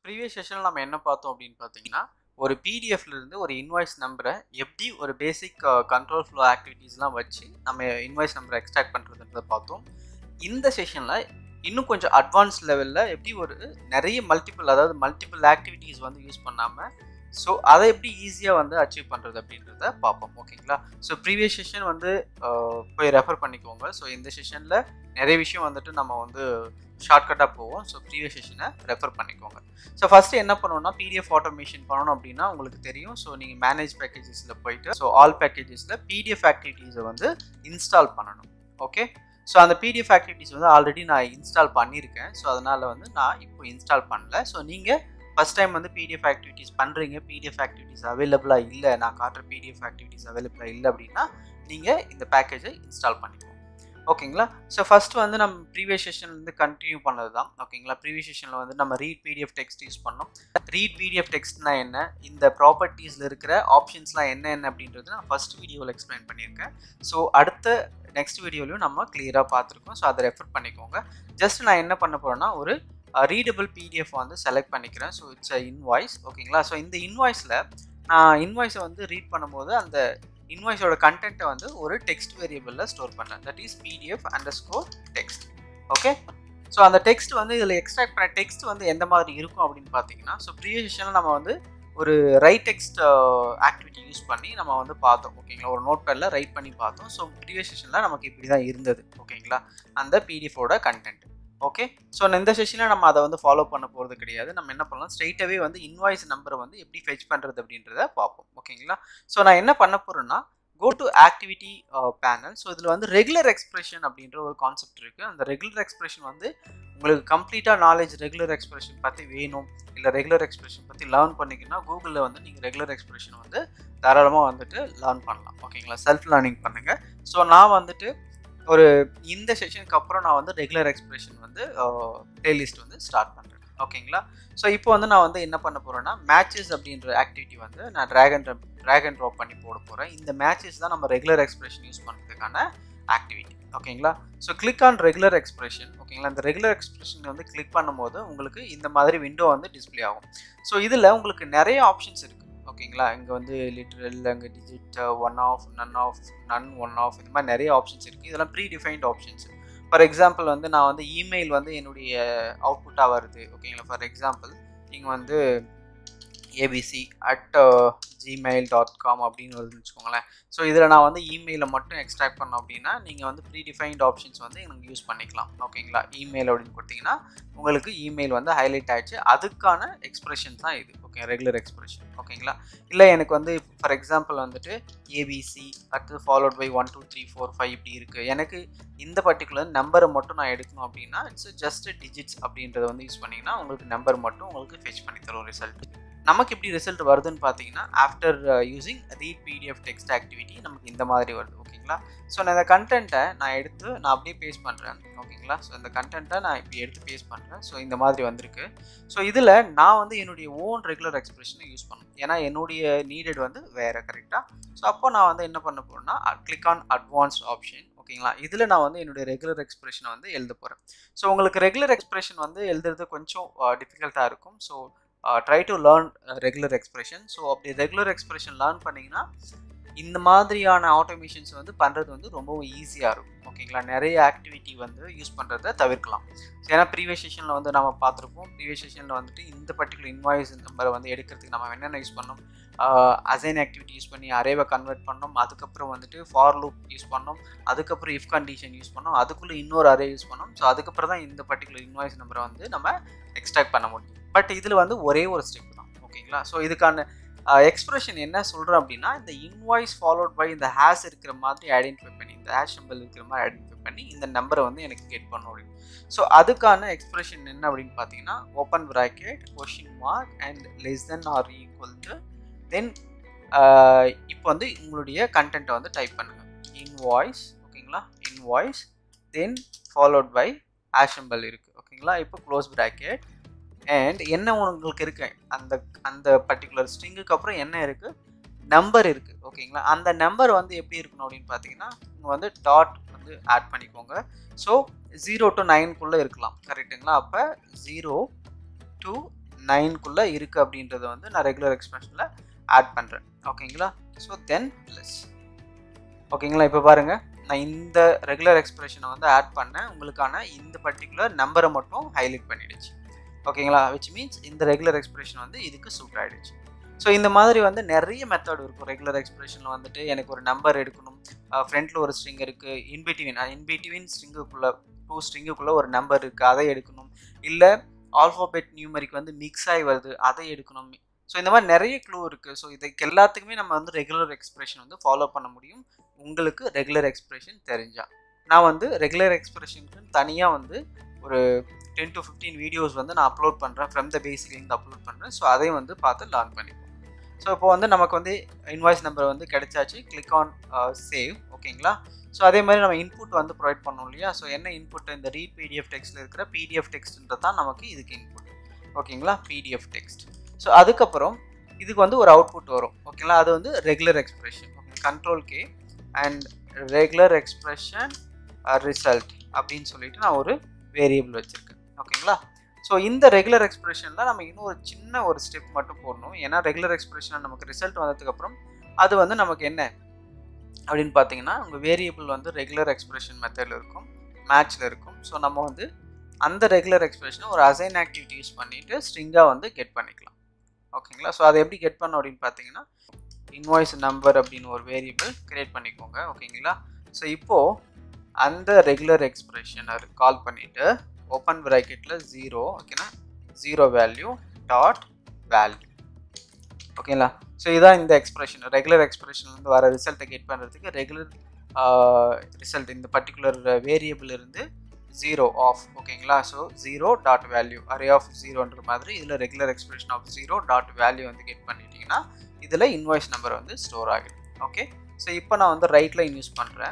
previous செஷனில் நம்ம என்ன பார்த்தோம் அப்படின்னு பார்த்தீங்கன்னா ஒரு பிடிஎஃப்ல இருந்து ஒரு இன்வாய்ஸ் நம்பரை எப்படி ஒரு பேசிக் கண்ட்ரோல் ஃப்ளோ ஆக்டிவிட்டீஸ்லாம் வச்சு நம்ம இன்வாய்ஸ் நம்பரை எக்ஸ்ட்ராக்ட் பண்ணுறதுன்றதை பார்த்தோம் இந்த செஷனில் இன்னும் கொஞ்சம் அட்வான்ஸ் லெவலில் எப்படி ஒரு நிறைய மல்டிபிள் அதாவது மல்டிபிள் ஆக்டிவிட்டீஸ் வந்து யூஸ் பண்ணாமல் ஸோ அதை எப்படி ஈஸியாக வந்து அச்சீவ் பண்ணுறது அப்படின்றத பார்ப்போம் ஓகேங்களா ஸோ ப்ரீவியஸ் செஷன் வந்து அஹ், போய் ரெஃபர் பண்ணிக்கோங்க ஸோ இந்த செஷனில் நிறைய விஷயம் வந்துட்டு நம்ம வந்து ஷார்ட்கட்டாக போவோம் ஸோ ப்ரீவியஸ் செஷனை ரெஃபர் பண்ணிக்கோங்க ஸோ ஃபஸ்ட்டு என்ன பண்ணணும்னா பிடிஎஃப் ஆட்டோமேஷன் பண்ணணும் அப்படின்னா உங்களுக்கு தெரியும் ஸோ நீங்கள் மேனேஜ் பேக்கேஜஸில் போயிட்டு ஸோ ஆல் பேக்கேஜஸில் பிடிஎஃப் ஆக்டிவிட்டீஸை வந்து இன்ஸ்டால் பண்ணணும் ஓகே ஸோ அந்த பிடிஎஃப் ஆக்டிவிட்டீஸ் வந்து ஆல்ரெடி நான் இன்ஸ்டால் பண்ணியிருக்கேன் ஸோ அதனால் வந்து நான் இப்போ இன்ஸ்டால் பண்ணல ஸோ நீங்கள் ஃபஸ்ட் டைம் வந்து பிடிஎஃப் ஆக்டிவிட்டீஸ் பண்ணுறீங்க பிடிஎஃப் ஆக்டிவிட்டீஸ் அவைலபிளாக இல்லை நான் காட்டுற பிடிஎஃப் ஆக்டிவிட்டீஸ் அவைலபிளாக இல்லை அப்படின்னா நீங்கள் இந்த பேக்கேஜை இன்ஸ்டால் பண்ணிக்கோங்க ஓகேங்களா ஸோ ஃபர்ஸ்ட் வந்து நம்ம ப்ரீவியஸ் செஷன்லேருந்து கண்டினியூ பண்ணது தான் ஓகேங்களா ப்ரீவியஸ் செஷனில் வந்து நம்ம ரீட் பிடிஎஃப் டெக்ஸ்ட் யூஸ் பண்ணோம் ரீட் பிடிஎஃப் டெக்ஸ்ட்னா என்ன இந்த ப்ராப்பர்ட்டிஸில் இருக்கிற ஆப்ஷன்ஸ்லாம் என்ன என்ன அப்படின்றது நான் ஃபர்ஸ்ட் வீடியோவில் எக்ஸ்பிளைன் பண்ணியிருக்கேன் ஸோ அடுத்த நெக்ஸ்ட் வீடியோலையும் நம்ம கிளியராக பார்த்துருக்கோம் ஸோ அதை ரெஃபர் பண்ணிக்கோங்க ஜஸ்ட் நான் என்ன பண்ண போகிறேன்னா ஒரு ரீடபிள் பிடிஎஃப் வந்து செலக்ட் பண்ணிக்கிறேன் ஸோ இட்ஸ் அ இன்வாய்ஸ் ஓகேங்களா ஸோ இந்த இன்வாய்ஸில் நான் இன்வாய்ஸை வந்து ரீட் பண்ணும்போது அந்த இன்வாய்ஸோட கண்டென்ட்டை வந்து ஒரு டெக்ஸ்ட் வேரியபிளில் ஸ்டோர் பண்ணேன் that is PDF underscore text okay so அந்த டெக்ஸ்ட் வந்து இதில் எக்ஸ்ட்ராக்ட் பண்ண டெக்ஸ்ட் வந்து எந்த மாதிரி இருக்கும் அப்படின்னு பார்த்தீங்கன்னா ஸோ ப்ரீவியஸ் செஷனில் நம்ம வந்து ஒரு ரைட் டெக்ஸ்ட் ஆக்டிவிட்டி யூஸ் பண்ணி நம்ம வந்து பார்த்தோம் ஓகேங்களா ஒரு நோட் பேடில் ரைட் பண்ணி பார்த்தோம் ஸோ ப்ரீவியஸ் செஷனில் நமக்கு இப்படி தான் இருந்தது ஓகேங்களா அந்த பிடிஎஃபோட கண்டென்ட் ஓகே ஸோ இந்த செஷனில் நம்ம அதை வந்து ஃபாலோ பண்ண போகிறது கிடையாது நம்ம என்ன பண்ணலாம் ஸ்ட்ரைட்டாகவே வந்து இன்வாய்ஸ் நம்பரை வந்து எப்படி ஃபெச் பண்ணுறது அப்படின்றத பார்ப்போம் ஓகேங்களா ஸோ நான் என்ன பண்ண போகிறேன்னா go to activity panel so இதில் வந்து ரெகுலர் எக்ஸ்பிரஷன் அப்படின்ற ஒரு கான்செப்ட் இருக்குது அந்த ரெகுலர் எக்ஸ்பிரஷன் வந்து உங்களுக்கு கம்ப்ளீட்டாக நாலேஜ் ரெகுலர் எக்ஸ்பிரஷன் பற்றி வேணும் இல்லை ரெகுலர் எக்ஸ்பிரஷன் பற்றி லேர்ன் பண்ணிங்கன்னா கூகுளில் வந்து நீங்கள் ரெகுலர் எக்ஸ்பிரஷன் வந்து தாராளமாக வந்துட்டு லேர்ன் பண்ணலாம் ஓகேங்களா செல்ஃப் லேர்னிங் பண்ணுங்கள் ஸோ நான் வந்துட்டு ஒரு இந்த செஷனுக்கு அப்புறம் நான் வந்து ரெகுலர் எக்ஸ்பிரஷன் வந்து பிளேலிஸ்ட் வந்து ஸ்டார்ட் பண்ணுறேன் ஓகேங்களா ஸோ இப்போ வந்து நான் வந்து என்ன பண்ண போகிறேன்னா மேட்சஸ் அப்படின்ற ஆக்டிவிட்டி வந்து நான் ட்ராகன் ட்ராகன் ட்ராப் பண்ணி போட போகிறேன் இந்த மேட்சஸ் தான் நம்ம ரெகுலர் எக்ஸ்பிரஷன் யூஸ் பண்ணுறதுக்கான ஆக்டிவிட்டி ஓகேங்களா so click on regular expression ஓகேங்களா இந்த ரெகுலர் எக்ஸ்பிரஷன் வந்து கிளிக் பண்ணும்போது உங்களுக்கு இந்த மாதிரி விண்டோ வந்து டிஸ்ப்ளே ஆகும் ஸோ இதில் உங்களுக்கு நிறைய ஆப்ஷன்ஸ் இருக்குது ஓகேங்களா இங்கே வந்து லிட்ரல் அங்கே digit one of none of none one of இந்த மாதிரி நிறைய ஆப்ஷன்ஸ் இருக்குது இதெல்லாம் predefined options for example வந்து நான் வந்து இமெயில் வந்து என்னுடைய அவுட்புட்டாக வருது ஓகேங்களா ஃபார் எக்ஸாம்பிள் நீங்கள் வந்து ABC at Gmail dot com அப்படின்னு வருதுன்னு வச்சுக்கோங்களேன் ஸோ இதில் நான் வந்து இமெயிலை மட்டும் எக்ஸ்ட்ராக்ட் பண்ணோம் அப்படின்னா நீங்கள் வந்து ப்ரீ டிஃபைன்ட் ஆப்ஷன்ஸ் வந்து எனக்கு யூஸ் பண்ணிக்கலாம் ஓகேங்களா இமெயில் அப்படின்னு கொடுத்தீங்கன்னா உங்களுக்கு இமெயில் வந்து ஹைலைட் ஆயிடுச்சு அதுக்கான எக்ஸ்பிரஷன் தான் இது ஓகே ரெகுலர் எக்ஸ்பிரஷன் ஓகேங்களா இல்லை எனக்கு வந்து ஃபார் எக்ஸாம்பிள் வந்துட்டு ஏபிசி அடுத்து followed by one two three four five இப்படி இருக்குது எனக்கு இந்த பர்டிகுலர் நம்பரை மட்டும் நான் எடுக்கணும் அப்படின்னா இட்ஸ் ஜஸ்ட் டிஜிட்ஸ் அப்படின்றத வந்து யூஸ் பண்ணிங்கன்னா உங்களுக்கு நம்பர் மட்டும் உங்களுக்கு ஃபெச் பண்ணி தரும் ரிசல்ட் நமக்கு எப்படி ரிசல்ட் வருதுன்னு பார்த்தீங்கன்னா after using read PDF text activity நமக்கு இந்த மாதிரி வருது ஓகேங்களா ஸோ நான் இந்த கண்டென்ட்டை நான் எடுத்து நான் அப்படியே பேஸ்ட் பண்ணுறேன் ஓகேங்களா ஸோ இந்த கண்டென்ட்டை நான் இப்படி எடுத்து பேஸ்ட் பண்ணுறேன் ஸோ இந்த மாதிரி வந்திருக்கு ஸோ இதில் நான் வந்து என்னுடைய ஓன் ரெகுலர் எக்ஸ்பிரஷனை யூஸ் பண்ணணும் ஏன்னா என்னுடைய நீடட் வந்து வேறு கரெக்டாக ஸோ அப்போ நான் வந்து என்ன பண்ண போகிறேன்னா கிளிக் ஆன் அட்வான்ஸ்ட் ஆப்ஷன் ஓகேங்களா இதில் நான் வந்து என்னுடைய ரெகுலர் எக்ஸ்பிரஷனை வந்து எழுத போகிறேன் ஸோ உங்களுக்கு ரெகுலர் எக்ஸ்பிரஷன் வந்து எழுதுறது கொஞ்சம் டிஃபிகல்ட்டாக இருக்கும் so try to learn regular expression so அப்படி ரெகுலர் எக்ஸ்பிரஷன் லேர்ன் பண்ணிங்கன்னா இந்த மாதிரியான ஆட்டோமேஷன்ஸ் வந்து பண்ணுறது வந்து ரொம்பவும் ஈஸியாக இருக்கும் ஓகேங்களா நிறைய ஆக்டிவிட்டி வந்து யூஸ் பண்ணுறத தவிர்க்கலாம் ஏன்னா ப்ரீவியஸ் செஷனில் வந்து நம்ம பார்த்துருப்போம் ப்ரீவியஸ் செஷனில் வந்துட்டு இந்த பர்டிகுலர் இன்வாய்ஸ் நம்பரை வந்து எடுக்கிறதுக்கு நம்ம என்னென்ன யூஸ் பண்ணோம் அசைன் ஆக்டிவிட்டி யூஸ் பண்ணி அரேவை கன்வெர்ட் பண்ணோம் அதுக்கப்புறம் வந்துட்டு ஃபார் லூப் யூஸ் பண்ணோம் அதுக்கப்புறம் இஃப் கண்டிஷன் யூஸ் பண்ணோம் அதுக்குள்ளே இன்னொரு அரே யூஸ் பண்ணோம் ஸோ அதுக்கப்புறம் தான் இந்த பர்டிகுலர் இன்வாய்ஸ் நம்பரை வந்து நம்ம எக்ஸ்ட்ராக்ட் பண்ண முடியும் பட் இதில் வந்து ஒரே ஒரு ஸ்டெப் தான் ஓகேங்களா ஸோ இதுக்கான எக்ஸ்பிரஷன் என்ன சொல்கிறேன் அப்படின்னா இந்த இன்வாய்ஸ் ஃபாலோட் பை இந்த ஹேஷ் இருக்கிற மாதிரி ஐடென்டிஃபை பண்ணி இந்த ஹேஷ் சிம்பிள் இருக்கிற மாதிரி ஐடென்டிஃபை பண்ணி இந்த நம்பரை வந்து எனக்கு கெட் பண்ண முடியும் ஸோ அதுக்கான எக்ஸ்பிரஷன் என்ன அப்படின்னு பார்த்தீங்கன்னா open bracket question mark and less than or equal to then இப்போ வந்து உங்களுடைய கண்டென்ட்டை வந்து டைப் பண்ணுங்கள் இன்வாய்ஸ் ஓகேங்களா invoice then followed by hash simple இருக்குது ஓகேங்களா இப்போ க்ளோஸ் ப்ராக்கெட் அண்ட் என்ன உங்களுக்கு இருக்கு அந்த அந்த பர்டிகுலர் ஸ்ட்ரிங்குக்கு அப்புறம் என்ன இருக்குது நம்பர் இருக்குது ஓகேங்களா அந்த நம்பர் வந்து எப்படி இருக்கணும் அப்படின்னு பார்த்தீங்கன்னா இங்கே வந்து டாட் வந்து ஆட் பண்ணிக்கோங்க ஸோ ஜீரோ டு நைனுக்குள்ளே இருக்கலாம் கரெக்டுங்களா அப்போ ஜீரோ டு நைன்குள்ளே இருக்குது அப்படின்றத வந்து நான் ரெகுலர் எக்ஸ்பிரஷனில் ஆட் பண்ணுறேன் ஓகேங்களா ஸோ தென் ப்ளஸ் ஓகேங்களா இப்போ பாருங்கள் நான் இந்த ரெகுலர் எக்ஸ்பிரஷனை வந்து ஆட் பண்ணேன் உங்களுக்கான இந்த பர்டிகுலர் நம்பரை மட்டும் ஹைலைட் பண்ணிடுச்சு ஓகேங்களா விச் மீன்ஸ் இந்த ரெகுலர் எக்ஸ்பிரஷன் வந்து இதுக்கு சூட் ஆகிடுச்சு ஸோ இந்த மாதிரி வந்து நிறைய மெத்தட் இருக்கும் ரெகுலர் எக்ஸ்பிரஷனில் வந்துட்டு எனக்கு ஒரு நம்பர் எடுக்கணும் ஃப்ரண்ட்டில் ஒரு ஸ்ட்ரிங் இருக்குது இன்பிட்வீன் இன்பிட்வீன் ஸ்ட்ரிங்குக்குள்ளே டூ ஸ்ட்ரிங்குக்குள்ளே ஒரு நம்பர் இருக்குது அதை எடுக்கணும் இல்லை ஆல்ஃபாபெட் நியூமரிக் வந்து மிக்ஸ் ஆகி வருது அதை எடுக்கணும் ஸோ இந்த மாதிரி நிறைய க்ளூ இருக்குது ஸோ இதுக்கு எல்லாத்துக்குமே நம்ம வந்து ரெகுலர் எக்ஸ்பிரஷன் வந்து ஃபாலோ பண்ண முடியும் உங்களுக்கு ரெகுலர் எக்ஸ்பிரஷன் தெரிஞ்சால் நான் வந்து ரெகுலர் எக்ஸ்பிரஷனுக்கு தனியாக வந்து ஒரு டென் டு ஃபிஃப்டீன் வீடியோஸ் வந்து நான் அப்லோட் பண்ணுறேன் ஃப்ரம் த பேசிக்லேருந்து அப்லோட் பண்ணுறேன் ஸோ அதையும் வந்து பார்த்து லேர்ன் பண்ணிப்போம் ஸோ இப்போ வந்து நமக்கு வந்து இன்வாய்ஸ் நம்பர் வந்து கிடைச்சாச்சு கிளிக் ஆன் சேவ் ஓகேங்களா ஸோ அதே மாதிரி நம்ம இன்புட் வந்து ப்ரொவைட் பண்ணோம் இல்லையா ஸோ என்ன இன்புட் இந்த ரீட் பிடிஎஃப் டெக்ஸ்ட்டில் இருக்கிற பிடிஎஃப் டெக்ஸ்ட்ன்றது தான் நமக்கு இதுக்கு இன்புட் ஓகேங்களா பிடிஎஃப் டெக்ஸ்ட் ஸோ அதுக்கப்புறம் இதுக்கு வந்து ஒரு அவுட்புட் வரும் ஓகேங்களா அது வந்து regular expression okay control K and regular expression result அப்படின்னு சொல்லிட்டு நான் ஒரு வேரியபிள் வச்சுருக்கேன் ஓகேங்களா ஸோ இந்த ரெகுலர் எக்ஸ்பிரஷனில் நம்ம இன்னும் ஒரு சின்ன ஒரு ஸ்டெப் மட்டும் போடணும் ஏன்னா ரெகுலர் எக்ஸ்பிரஷன் நமக்கு ரிசல்ட் வந்ததுக்கப்புறம் அது வந்து நமக்கு என்ன அப்படின்னு பார்த்தீங்கன்னா உங்கள் வேரியபிள் வந்து ரெகுலர் எக்ஸ்பிரஷன் மெத்தடில் இருக்கும் மேட்ச்சில் இருக்கும் ஸோ நம்ம வந்து அந்த ரெகுலர் எக்ஸ்பிரஷனை ஒரு அசைன் ஆக்டிவிட்டி யூஸ் பண்ணிவிட்டு ஸ்ட்ரிங்காக வந்து கெட் பண்ணிக்கலாம் ஓகேங்களா ஸோ அதை எப்படி கெட் பண்ணோம் அப்படின்னு பார்த்தீங்கன்னா இன்வாய்ஸ் நம்பர் அப்படின்னு ஒரு வேரியபிள் க்ரியேட் பண்ணிக்கோங்க ஓகேங்களா ஸோ இப்போது அந்த ரெகுலர் எக்ஸ்பிரஷனை கால் பண்ணிவிட்டு ஓப்பன் ப்ராக்கெட்டில் ஜீரோ ஓகேனா ஜீரோ வேல்யூ டாட் வேல்யூ ஓகேங்களா ஸோ இதுதான் இந்த எக்ஸ்பிரஷன் ரெகுலர் எக்ஸ்பிரஷன்லேருந்து வர ரிசல்ட்டை கெட் பண்ணுறதுக்கு ரெகுலர் ரிசல்ட் இந்த பர்டிகுலர் வேரியபிள் இருந்து ஜீரோ ஆஃப் ஓகேங்களா so zero dot value array of ஜீரோன்ற மாதிரி இதில் regular expression of zero dot value வந்து கெட் பண்ணிட்டீங்கன்னா இதில் இன்வாய்ஸ் நம்பர் வந்து ஸ்டோர் ஆகிடும் ஓகே ஸோ இப்போ நான் வந்து ரைட் லைன் யூஸ் பண்ணுறேன்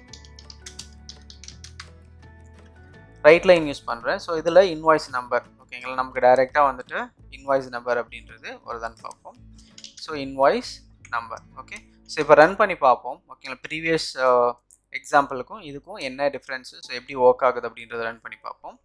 ரைட் லைன் யூஸ் பண்ணுறேன் ஸோ இதில் இன்வாய்ஸ் நம்பர் ஓகேங்களா நமக்கு டைரெக்டாக வந்துட்டு இன்வாய்ஸ் நம்பர் அப்படின்றது ஒரு தான் பார்ப்போம் so invoice number okay so இப்போ ரன் பண்ணி பார்ப்போம் ஓகேங்களா ப்ரீவியஸ் எக்ஸாம்பிளுக்கும் இதுக்கும் என்ன டிஃப்ரென்ஸு ஸோ எப்படி ஒர்க் ஆகுது அப்படின்றத ரன் பண்ணி பார்ப்போம்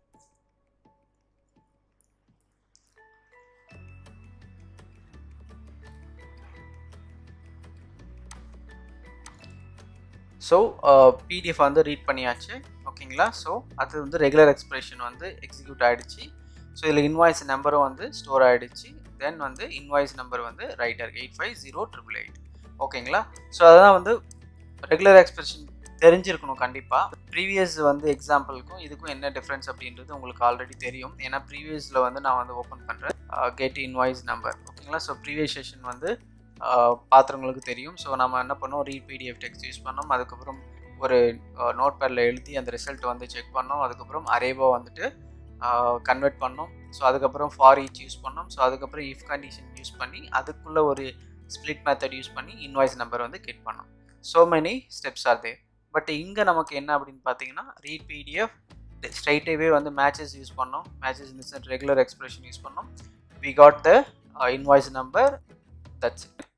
ஸோ பிடிஎஃப் வந்து ரீட் பண்ணியாச்சு ஓகேங்களா ஸோ அது வந்து ரெகுலர் எக்ஸ்பிரஷன் வந்து எக்ஸிக்யூட் ஆகிடுச்சு ஸோ இதில் இன்வாய்ஸ் நம்பரும் வந்து ஸ்டோர் ஆகிடுச்சு தென் வந்து இன்வாய்ஸ் நம்பர் வந்து ரைட்டாக இருக்குது eight five zero triple eight ஓகேங்களா ஸோ அதெல்லாம் வந்து ரெகுலர் எக்ஸ்பிரஷன் தெரிஞ்சிருக்கணும் கண்டிப்பாக ப்ரீவியஸ் வந்து எக்ஸாம்பிளுக்கும் இதுக்கும் என்ன டிஃப்ரென்ஸ் அப்படின்றது உங்களுக்கு ஆல்ரெடி தெரியும் ஏன்னா ப்ரீவியஸில் வந்து நான் வந்து ஓப்பன் பண்ணுறேன் கெட் இன்வாய்ஸ் நம்பர் ஓகேங்களா ஸோ ப்ரீவியஸ் செஷன் வந்து பாத்திரங்களுக்கு தெரியும் ஸோ நம்ம என்ன பண்ணோம் ரீட் பிடிஎஃப் டெக்ஸ்ட் யூஸ் பண்ணோம் அதுக்கப்புறம் ஒரு நோட் பேடில் எழுதி அந்த ரிசல்ட் வந்து செக் பண்ணோம் அதுக்கப்புறம் அரேவா வந்துட்டு கன்வெர்ட் பண்ணோம் ஸோ அதுக்கப்புறம் ஃபார் ஈச் யூஸ் பண்ணோம் ஸோ அதுக்கப்புறம் இஃப் கண்டிஷன் யூஸ் பண்ணி அதுக்குள்ளே ஒரு ஸ்ப்ளிட் மெத்தட் யூஸ் பண்ணி இன்வாய்ஸ் நம்பர் வந்து கெட் பண்ணோம் so many steps are there but இங்கே நமக்கு என்ன அப்படின்னு பார்த்தீங்கன்னா ரீட் பிடிஎஃப் ஸ்ட்ரைட்டேவே வந்து மேட்சஸ் யூஸ் பண்ணோம் matches in regular expression use பண்ணோம் we got the invoice number that's it